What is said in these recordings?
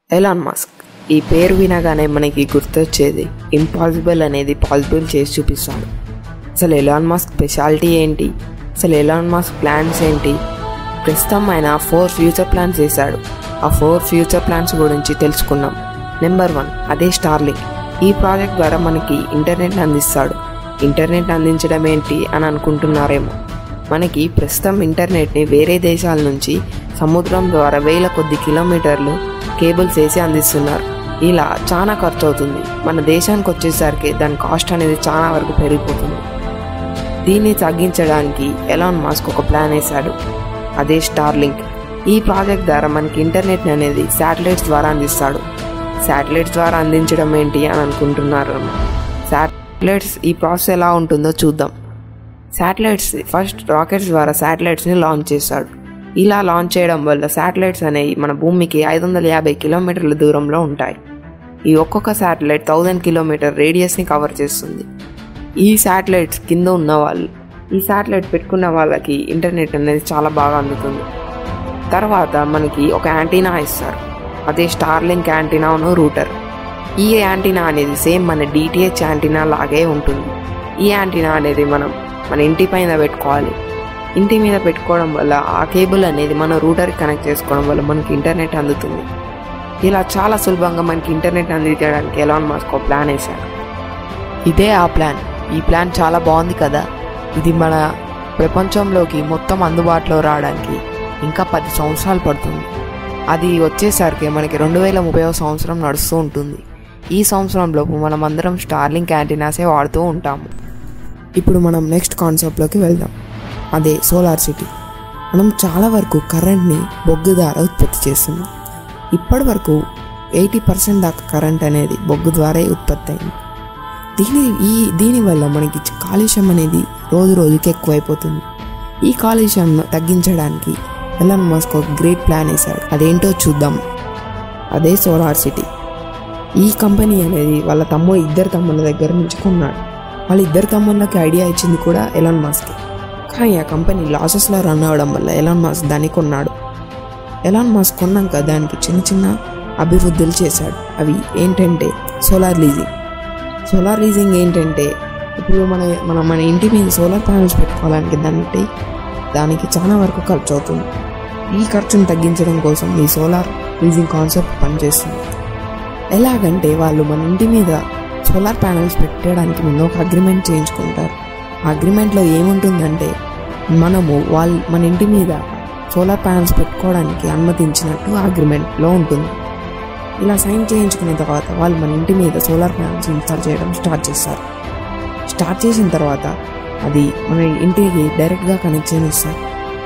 Elon Musk ఈ పేరు వినగానే మనకి గుర్తొచ్చేది ఇంపాసిబుల్ అనేది పాసిబుల్ చేసి చూపిస్తాడు అసలు ఎలాన్ మస్క్ స్పెషాలిటీ ఏంటి అసలు ఎలాన్ మస్క్ ప్లాన్స్ ఏంటి ప్రస్తుతం ఆయన ఫోర్ ఫ్యూచర్ ప్లాన్స్ చేశాడు ఆ ఫోర్ ఫ్యూచర్ ప్లాన్స్ గురించి తెలుసుకున్నాం నెంబర్ వన్ అదే స్టార్లింక్ ఈ ప్రాజెక్ట్ ద్వారా మనకి ఇంటర్నెట్ అందిస్తాడు ఇంటర్నెట్ అందించడం ఏంటి అని అనుకుంటున్నారేమో మనకి ప్రస్తుతం ఇంటర్నెట్ని వేరే దేశాల నుంచి సముద్రం ద్వారా వేల కొద్ది కిలోమీటర్లు కేబుల్స్ వేసి అందిస్తున్నారు ఇలా చాలా ఖర్చు అవుతుంది మన దేశానికి వచ్చేసరికి దాని కాస్ట్ అనేది చాలా వరకు పెరిగిపోతుంది దీన్ని తగ్గించడానికి ఎలాన్ మాస్క్ ఒక ప్లాన్ వేశాడు అదే స్టార్లింక్ ఈ ప్రాజెక్ట్ ద్వారా మనకి ఇంటర్నెట్ అనేది శాటిలైట్స్ ద్వారా అందిస్తాడు శాటిలైట్స్ ద్వారా అందించడం ఏంటి అని అనుకుంటున్నారు శాటిలైట్స్ ఈ ప్రాసెస్ ఎలా ఉంటుందో చూద్దాం శాటిలైట్స్ ఫస్ట్ రాకెట్స్ ద్వారా శాటిలైట్స్ని లాంచ్ చేశాడు ఇలా లాంచ్ చేయడం వల్ల శాటిలైట్స్ అనేవి మన భూమికి ఐదు వందల యాభై కిలోమీటర్ల దూరంలో ఉంటాయి ఈ ఒక్కొక్క శాటిలైట్ థౌజండ్ కిలోమీటర్ రేడియస్ని కవర్ చేస్తుంది ఈ శాటిలైట్స్ కింద ఉన్న వాళ్ళు ఈ శాటిలైట్ పెట్టుకున్న వాళ్ళకి ఇంటర్నెట్ అనేది చాలా బాగా అందుతుంది తర్వాత మనకి ఒక యాంటీనా ఇస్తారు అదే స్టార్లింక్ యాంటీనాను రూటర్ ఈ యాంటీనా అనేది సేమ్ మన డిటిహెచ్ యాంటీనా లాగే ఉంటుంది ఈ యాంటీనా అనేది మనం మన ఇంటి పైన పెట్టుకోవాలి ఇంటి మీద పెట్టుకోవడం వల్ల ఆ కేబుల్ అనేది మన రూటర్కి కనెక్ట్ చేసుకోవడం వల్ల మనకి ఇంటర్నెట్ అందుతుంది ఇలా చాలా సులభంగా మనకి ఇంటర్నెట్ అందించడానికి ఎలాన్ మాస్క్ ఒక ప్లాన్ వేశాడు ఇదే ఆ ప్లాన్ ఈ ప్లాన్ చాలా బాగుంది కదా ఇది మన ప్రపంచంలోకి మొత్తం అందుబాటులో రావడానికి ఇంకా పది సంవత్సరాలు పడుతుంది అది వచ్చేసరికి మనకి రెండు వేల ముప్పై సంవత్సరం నడుస్తూ ఉంటుంది ఈ సంవత్సరంలోపు మనం అందరం స్టార్లింక్ యాంటీనాసే వాడుతూ ఉంటాము ఇప్పుడు మనం నెక్స్ట్ కాన్సెప్ట్లోకి వెళ్దాం అదే సోలార్ సిటీ మనం చాలా వరకు కరెంట్ని బొగ్గు ద్వారా ఉత్పత్తి చేస్తున్నాం ఇప్పటి వరకు ఎయిటీ పర్సెంట్ దాకా కరెంట్ అనేది బొగ్గు ద్వారా ఉత్పత్తి అయింది దీని ఈ దీనివల్ల మనకి కాలుష్యం అనేది రోజు రోజుకి ఎక్కువైపోతుంది ఈ కాలుష్యం తగ్గించడానికి ఎలాన్ మస్క్ ఒక గ్రేట్ ప్లాన్ వేశాడు అదేంటో చూద్దాం అదే సోలార్ సిటీ ఈ కంపెనీ అనేది వాళ్ళ తమ్ముడు ఇద్దరు తమ్ముళ్ళ దగ్గర నుంచి కొన్నాడు వాళ్ళ ఇద్దరు తమ్ముళ్ళకి ఐడియా ఇచ్చింది కూడా ఎలాన్ మాస్క్ కానీ ఆ కంపెనీ లాసెస్లో రన్ అవ్వడం వల్ల ఎలాన్ మాస్క్ దాన్ని కొన్నాడు ఎలాన్ మాస్క్ కొన్నాక దానికి చిన్న చిన్న అభివృద్ధులు చేశాడు అవి ఏంటంటే సోలార్ లీజింగ్ సోలార్ లీజింగ్ ఏంటంటే ఇప్పుడు మన మన మన ఇంటి మీద సోలార్ ప్యానల్స్ పెట్టుకోవడానికి దానికి దానికి చాలా వరకు ఖర్చు అవుతుంది ఈ ఖర్చును తగ్గించడం కోసం ఈ సోలార్ లీజింగ్ కాన్సెప్ట్ పనిచేస్తుంది ఎలాగంటే వాళ్ళు మన ఇంటి మీద సోలార్ ప్యానల్స్ పెట్టడానికి ముందు ఒక అగ్రిమెంట్ చేయించుకుంటారు ఆ అగ్రిమెంట్లో ఏముంటుందంటే మనము వాళ్ళు మన ఇంటి మీద సోలార్ ప్యానల్స్ పెట్టుకోవడానికి అనుమతించినట్టు ఆ అగ్రిమెంట్లో ఉంటుంది ఇలా సైన్ చేయించుకున్న తర్వాత వాళ్ళు మన ఇంటి మీద సోలార్ ప్యానల్స్ ఇన్స్టాల్ చేయడం స్టార్ట్ చేస్తారు స్టార్ట్ చేసిన తర్వాత అది మన ఇంటికి డైరెక్ట్గా కనెక్ట్ చేస్తారు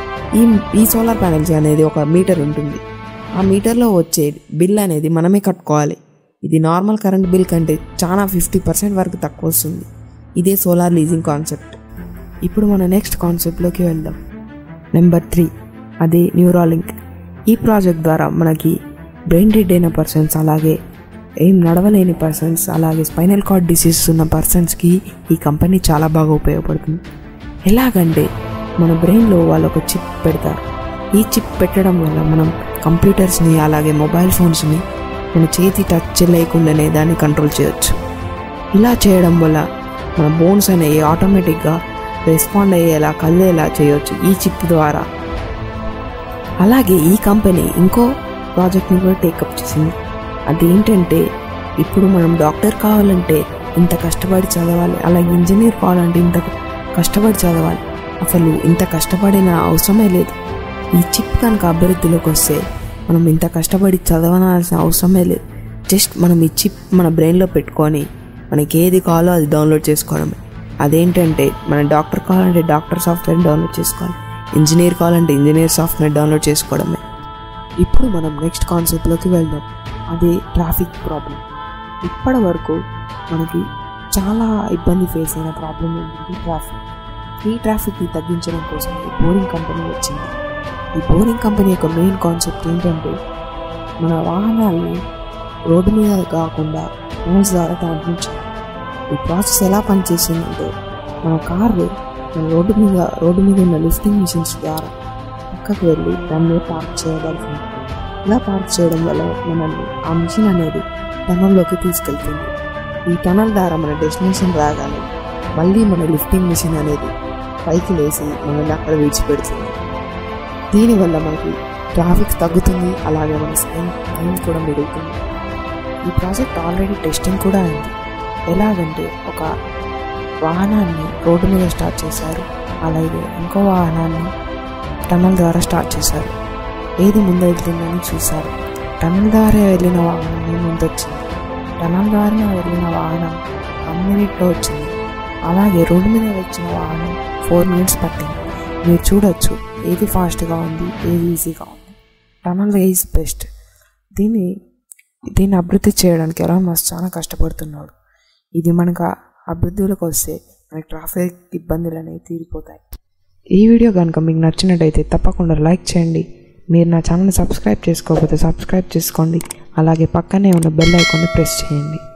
ఈ ఈ సోలార్ ప్యానల్స్ అనేది ఒక మీటర్ ఉంటుంది ఆ మీటర్లో వచ్చే బిల్ అనేది మనమే కట్టుకోవాలి ఇది నార్మల్ కరెంట్ బిల్ కంటే చాలా ఫిఫ్టీ పర్సెంట్ వరకు తక్కువ వస్తుంది ఇదే సోలార్ లీజింగ్ కాన్సెప్ట్ ఇప్పుడు మన నెక్స్ట్ కాన్సెప్ట్లోకి వెళ్దాం నెంబర్ త్రీ అదే న్యూరాలింక్ ఈ ప్రాజెక్ట్ ద్వారా మనకి బ్రెయిన్ డెడ్ అయిన పర్సన్స్ అలాగే ఏం నడవలేని పర్సన్స్ అలాగే స్పైనల్ కార్డ్ డిసీజ్ ఉన్న పర్సన్స్కి ఈ కంపెనీ చాలా బాగా ఉపయోగపడుతుంది ఎలాగంటే మన బ్రెయిన్లో వాళ్ళు ఒక చిప్ పెడతారు ఈ చిప్ పెట్టడం వల్ల మనం కంప్యూటర్స్ని అలాగే మొబైల్ ఫోన్స్ని మన చేతి టచ్ లేకుండానే దాన్ని కంట్రోల్ చేయొచ్చు ఇలా చేయడం వల్ల మన బోన్స్ అనేవి ఆటోమేటిక్గా రెస్పాండ్ అయ్యేలా కదిలేలా చేయొచ్చు ఈ చిప్ ద్వారా అలాగే ఈ కంపెనీ ఇంకో ప్రాజెక్ట్ని కూడా టేకప్ చేసింది అదేంటంటే ఇప్పుడు మనం డాక్టర్ కావాలంటే ఇంత కష్టపడి చదవాలి అలాగే ఇంజనీర్ కావాలంటే ఇంత కష్టపడి చదవాలి అసలు ఇంత కష్టపడిన అవసరమే లేదు ఈ చిప్ కనుక అభివృద్ధిలోకి వస్తే మనం ఇంత కష్టపడి చదవనాల్సిన అవసరమే లేదు జస్ట్ మనం ఈ చిప్ మన బ్రెయిన్లో పెట్టుకొని మనకి ఏది కావాలో అది డౌన్లోడ్ చేసుకోవడమే అదేంటంటే మన డాక్టర్ కావాలంటే డాక్టర్ సాఫ్ట్వేర్ డౌన్లోడ్ చేసుకోవాలి ఇంజనీర్ కావాలంటే ఇంజనీర్ సాఫ్ట్వేర్ డౌన్లోడ్ చేసుకోవడమే ఇప్పుడు మనం నెక్స్ట్ కాన్సెప్ట్లోకి వెళ్దాం అదే ట్రాఫిక్ ప్రాబ్లం ఇప్పటి వరకు మనకి చాలా ఇబ్బంది ఫేస్ అయిన ప్రాబ్లం ఏంటంటే ట్రాఫిక్ ఈ ట్రాఫిక్ని తగ్గించడం కోసం ఈ బోరింగ్ కంపెనీ వచ్చింది ఈ బోరింగ్ కంపెనీ యొక్క మెయిన్ కాన్సెప్ట్ ఏంటంటే మన వాహనాల్ని రోడ్డు మీద కాకుండా ఫోన్స్ ద్వారా కనిపించాలి ఈ ప్రాసెస్ ఎలా పనిచేసిందంటే మన కారు మన రోడ్డు మీద రోడ్డు మీద ఉన్న లిఫ్టింగ్ మిషన్స్ ద్వారా పక్కకు వెళ్ళి దాన్ని పార్క్ చేయగలుగుతుంది ఇలా పార్క్ చేయడం వల్ల మనల్ని ఆ మిషన్ అనేది టనల్లోకి తీసుకెళ్తుంది ఈ టనల్ ద్వారా మన డెస్టినేషన్ రాగానే మళ్ళీ మన లిఫ్టింగ్ మిషన్ అనేది పైకి లేచి మనల్ని అక్కడ విడిచిపెడుతుంది దీనివల్ల మనకి ట్రాఫిక్ తగ్గుతుంది అలాగే మన టైం టైం కూడా మిగులుతుంది ఈ ప్రాజెక్ట్ ఆల్రెడీ టెస్టింగ్ కూడా అయింది ఎలాగంటే ఒక వాహనాన్ని రోడ్డు మీద స్టార్ట్ చేశారు అలాగే ఇంకో వాహనాన్ని టనల్ ద్వారా స్టార్ట్ చేశారు ఏది ముందు వెళ్తుందని చూశారు టనల్ ద్వారా వెళ్ళిన వాహనం ముందొచ్చింది టనల్ ద్వారా వెళ్ళిన వాహనం వన్ మినిట్లో వచ్చింది అలాగే రోడ్డు మీద వచ్చిన వాహనం ఫోర్ మినిట్స్ పట్టింది మీరు చూడొచ్చు ఏది ఫాస్ట్గా ఉంది ఏది ఈజీగా ఉంది టనల్ ఈజ్ బెస్ట్ దీన్ని దీన్ని అభివృద్ధి చేయడానికి ఎలా మస్తు చాలా కష్టపడుతున్నాడు ఇది మనకు అభివృద్ధిలోకి వస్తే మనకి ట్రాఫిక్ ఇబ్బందులు అనేవి తీరిపోతాయి ఈ వీడియో కనుక మీకు నచ్చినట్టయితే తప్పకుండా లైక్ చేయండి మీరు నా ఛానల్ సబ్స్క్రైబ్ చేసుకోకపోతే సబ్స్క్రైబ్ చేసుకోండి అలాగే పక్కనే ఉన్న బెల్ ఐకాన్ని ప్రెస్ చేయండి